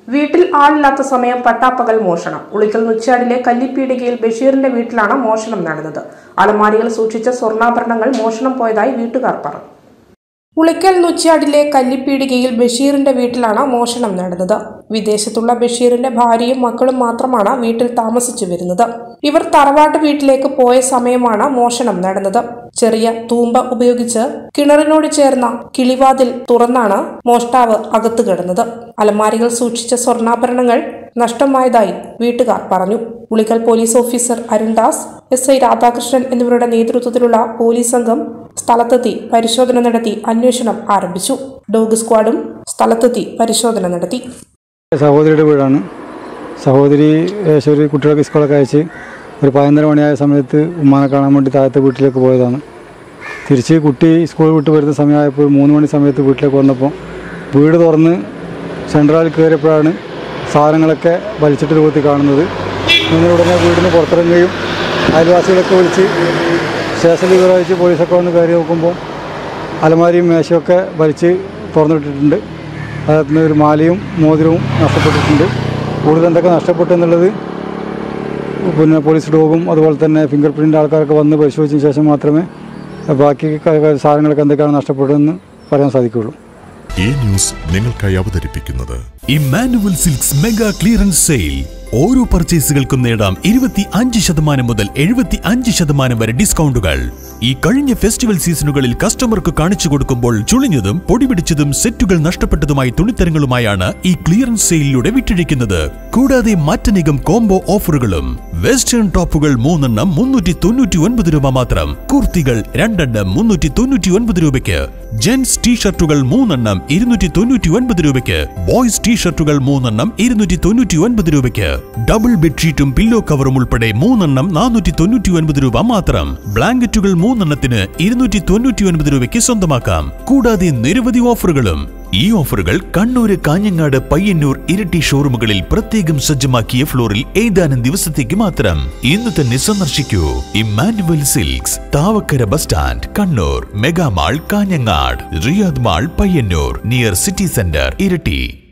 വീട്ടിൽ ആളില്ലാത്ത സമയം പട്ടാപ്പകൽ മോഷണം ഉളിക്കൽ നുച്ചാടിലെ കല്ലിപ്പീടികയിൽ ബഷീറിന്റെ വീട്ടിലാണ് മോഷണം നടന്നത് അലമാരികൾ സൂക്ഷിച്ച സ്വർണ്ണാഭരണങ്ങൾ മോഷണം പോയതായി വീട്ടുകാർ പറഞ്ഞു ഉളിക്കൽ നുച്ചാടിലെ കല്ലിപ്പീടികയിൽ ബഷീറിന്റെ വീട്ടിലാണ് മോഷണം നടന്നത് വിദേശത്തുള്ള ബഷീറിന്റെ ഭാര്യയും മക്കളും മാത്രമാണ് വീട്ടിൽ താമസിച്ചു വരുന്നത് ഇവർ തറവാട്ട് വീട്ടിലേക്ക് പോയ സമയമാണ് മോഷണം നടന്നത് ചെറിയ തൂമ്പ ഉപയോഗിച്ച് കിണറിനോട് ചേർന്ന കിളിവാതിൽ തുറന്നാണ് മോഷ്ടാവ് അകത്തു കിടന്നത് അലമാരികൾ സൂക്ഷിച്ച സ്വർണ്ണാഭരണങ്ങൾ നഷ്ടമായതായി വീട്ടുകാർ പറഞ്ഞു Ulikkal police officer Arundas S I Radhakrishnan എന്നിവരുടെ നേതൃത്വത്തിലുള്ള പോലീസ് സംഘം സ്ഥലത്തെത്തി പരിശോധന നടത്തി അന്വേഷണം ആരംഭിച്ചു ഡോഗ് സ്ക്വാഡും സ്ഥലത്തെത്തി പരിശോധന നടത്തി സഹോദരിയുടെ വീടാണ് സഹോദരി ഏകദേശം ഒരു കുട്ടികൾക്ക് സ്കൂളൊക്കെ അയച്ച് ഒരു പതിനൊന്നര മണിയായ സമയത്ത് ഉമ്മാനെ കാണാൻ വേണ്ടി താഴത്തെ വീട്ടിലേക്ക് പോയതാണ് തിരിച്ച് കുട്ടി സ്കൂൾ വിട്ട് വരുന്ന സമയമായപ്പോൾ ഒരു മൂന്ന് മണി സമയത്ത് വീട്ടിലേക്ക് വന്നപ്പോൾ വീട് തുറന്ന് സെൻട്രലിൽ കയറിയപ്പോഴാണ് സാധനങ്ങളൊക്കെ വലിച്ചിട്ട് രൂപത്തിൽ കാണുന്നത് അങ്ങനെ ഉടനെ വീടിന് പുറത്തിറങ്ങുകയും അയൽവാസികളൊക്കെ വിളിച്ച് സ്റ്റേഷനിൽ വിവരമയച്ച് പോലീസൊക്കെ വന്ന് കയറി നോക്കുമ്പോൾ അലമാരിയും മേശയൊക്കെ വലിച്ച് തുറന്നിട്ടിട്ടുണ്ട് അതിനകത്ത് നിന്ന് ഒരു മാലയും മോതിരവും നഷ്ടപ്പെട്ടിട്ടുണ്ട് കൂടുതൽ എന്തൊക്കെ നഷ്ടപ്പെട്ടു എന്നുള്ളത് പിന്നെ പോലീസ് ഡോഗും അതുപോലെ തന്നെ ഫിംഗർ പ്രിൻ്റ് ആൾക്കാരൊക്കെ വന്ന് പരിശോധിച്ചതിന് ശേഷം മാത്രമേ ബാക്കി ക- ക- സാധനങ്ങളൊക്കെ എന്തൊക്കെയാണ് നഷ്ടപ്പെട്ടതെന്ന് പറയാൻ സാധിക്കുകയുള്ളൂ ഈ ന്യൂസ് നിങ്ങൾക്കായി അവതരിപ്പിക്കുന്നത് Emmanuel Silks mega clearance sale ഓരോ പർച്ചേസുകൾക്കും നേടാം ഇരുപത്തി അഞ്ച് ശതമാനം മുതൽ എഴുപത്തി അഞ്ച് ശതമാനം വരെ ഡിസ്കൗണ്ടുകൾ ഈ കഴിഞ്ഞ ഫെസ്റ്റിവൽ സീസണുകളിൽ കസ്റ്റമർക്ക് കാണിച്ചു കൊടുക്കുമ്പോൾ ചുളിഞ്ഞതും പൊടിപിടിച്ചതും സെറ്റുകൾ നഷ്ടപ്പെട്ടതുമായ തുണിത്തരങ്ങളുമായാണ് ഈ ക്ലിയറൻസ് സെയിലിലൂടെ വിറ്റഴിക്കുന്നത് കൂടാതെ മറ്റനേകം കോംബോ ഓഫറുകളും വെസ്റ്റേൺ ടോപ്പുകൾ മൂന്നെണ്ണം മുന്നൂറ്റി തൊണ്ണൂറ്റി ഒൻപത് രൂപ മാത്രം കുർത്തികൾ രണ്ടെണ്ണം മുന്നൂറ്റി തൊണ്ണൂറ്റി ഒൻപത് രൂപയ്ക്ക് ജെന്റ്സ് ടീഷർട്ടുകൾ മൂന്നെണ്ണം ഇരുന്നൂറ്റി തൊണ്ണൂറ്റി ഒൻപത് രൂപയ്ക്ക് ബോയ്സ് ടീഷർട്ടുകൾ മൂന്നെണ്ണം ഇരുന്നൂറ്റി തൊണ്ണൂറ്റി ഒൻപത് രൂപയ്ക്ക് ഡബിൾ ബെഡ്ഷീറ്റും പില്ലോ കവറും ഉൾപ്പെടെ മൂന്നെണ്ണം നാനൂറ്റി തൊണ്ണൂറ്റി ഒൻപത് രൂപ മാത്രം ബ്ലാങ്കറ്റുകൾ മൂന്നെണ്ണത്തിന് ഇരുന്നൂറ്റി തൊണ്ണൂറ്റി ഒൻപത് രൂപയ്ക്ക് സ്വന്തമാക്കാം കൂടാതെ നിരവധി ഓഫറുകളും ഈ ഓഫറുകൾ കണ്ണൂര് കാഞ്ഞങ്ങാട് പയ്യന്നൂർ ഇരട്ടി ഷോറൂമുകളിൽ പ്രത്യേകം സജ്ജമാക്കിയ ഫ്ലോറിൽ ഏതാനും ദിവസത്തേക്ക് മാത്രം ഇന്ന് തന്നെ സന്ദർശിക്കൂ Emmanuel Silks Thavakkara bus stand Kannur mega mall Kanhangad Riyadh mall Payyanur near city centre ഇരട്ടി